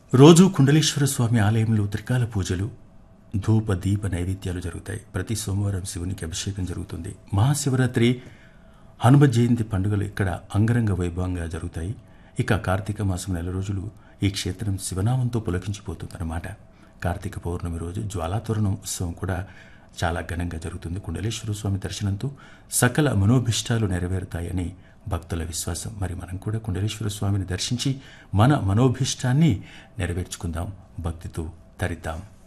రోజు కుండలేశ్వర స్వామి ఆలయంలో త్రికాల పూజలు ధూప దీప నైవేద్యాలు జరుగుతాయి ప్రతి సోమవారం శివునికి అభిషేకం జరుగుతుంది మహాశివరాత్రి హనుమ జయంతి పండుగలు ఇక్కడ అంగరంగ వైభవంగా జరుగుతాయి ఇక కార్తీక మాసం నెల రోజులు ఈ క్షేత్రం శివనామంతో పులకించిపోతుందన్నమాట కార్తీక పౌర్ణమి రోజు జ్వాలాతోరణం ఉత్సవం కూడా చాలా ఘనంగా జరుగుతుంది కుండలేశ్వర స్వామి దర్శనంతో సకల మనోభిష్టాలు నెరవేరుతాయని భక్తుల విశ్వాసం మరి మనం కూడా కుండలేశ్వర స్వామిని దర్శించి మన మనోభిష్టాన్ని నెరవేర్చుకుందాం భక్తితో తరిద్దాం